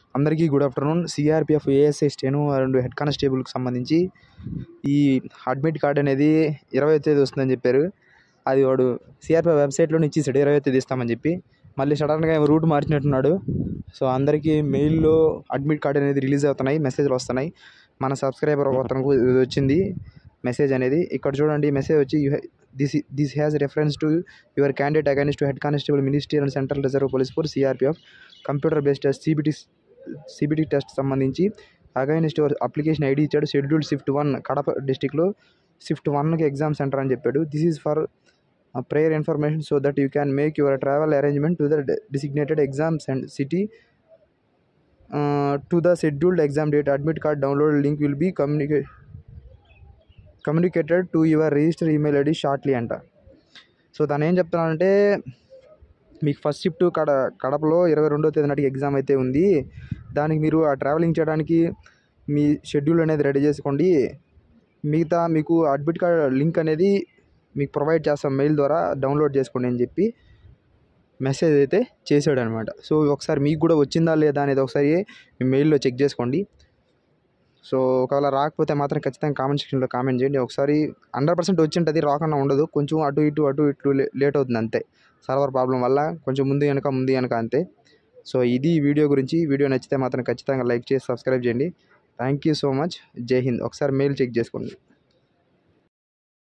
అందరికీ good afternoon CRPF ASI steno and head కానిస్టేబుల్కి సంబంధించి ఈ అడ్మిట్ కార్డ్ అనేది ఇరవై తేదీ వస్తుందని చెప్పారు అది వాడు సిఆర్పిఎఫ్ వెబ్సైట్లోనే ఇచ్చేసాడు ఇరవై తేదీ ఇస్తామని చెప్పి మళ్ళీ సడన్గా ఏమో రూట్ మార్చినట్టున్నాడు సో అందరికీ మెయిల్లో అడ్మిట్ కార్డ్ అనేది రిలీజ్ అవుతున్నాయి మెసేజ్లు వస్తున్నాయి మన సబ్స్క్రైబర్ అతనికి ఇది వచ్చింది మెసేజ్ అనేది ఇక్కడ చూడండి మెసేజ్ వచ్చి this this has reference to your candidate against to head constable ministry and central reserve police force CRPF computer based test CBT CBT test సంబంధించి అగైనెస్ట్ యువర్ అప్లికేషన్ ఐడి ఇచ్చాడు schedule shift one Kadapa డిస్టిక్లో shift వన్కి exam centre అని చెప్పాడు this is for prior information so that you can make your travel arrangement to the designated exams and city to the scheduled exam date admit card download link will be communicate communicated to your register email ID shortly అంట so తను ఏం చెప్తున్నానంటే మీకు first shift కడ కడపలో ఇరవై రెండో తేదీ నాటికి ఎగ్జామ్ అయితే ఉంది దానికి మీరు ఆ ట్రావెలింగ్ చేయడానికి మీ షెడ్యూల్ అనేది రెడీ చేసుకోండి మిగతా మీకు అడ్మిట్ కార్డ్ లింక్ అనేది మీకు ప్రొవైడ్ చేస్తాం మెయిల్ ద్వారా డౌన్లోడ్ చేసుకోండి అని చెప్పి మెసేజ్ అయితే చేశాడు అనమాట సో ఒకసారి మీకు కూడా వచ్చిందా లేదా అనేది ఒకసారి మీ మెయిల్లో చెక్ చేసుకోండి సో ఒకవేళ రాకపోతే మాత్రం ఖచ్చితంగా కామెంట్ సెక్షన్లో కామెంట్ చేయండి ఒకసారి హండ్రెడ్ పర్సెంట్ వచ్చింటుంది రాకుండా ఉండదు కొంచెం అటు ఇటు అటు ఇటు లేట్ అవుతుంది అంతే సర్వర్ ప్రాబ్లం వల్ల కొంచెం ముందు వెనక ముందు వెనక అంతే సో ఇది ఈ వీడియో గురించి వీడియో నచ్చితే మాత్రం ఖచ్చితంగా లైక్ చేసి సబ్స్క్రైబ్ చేయండి థ్యాంక్ యూ సో మచ్ జై హింద్ ఒకసారి మెయిల్ చెక్ చేసుకోండి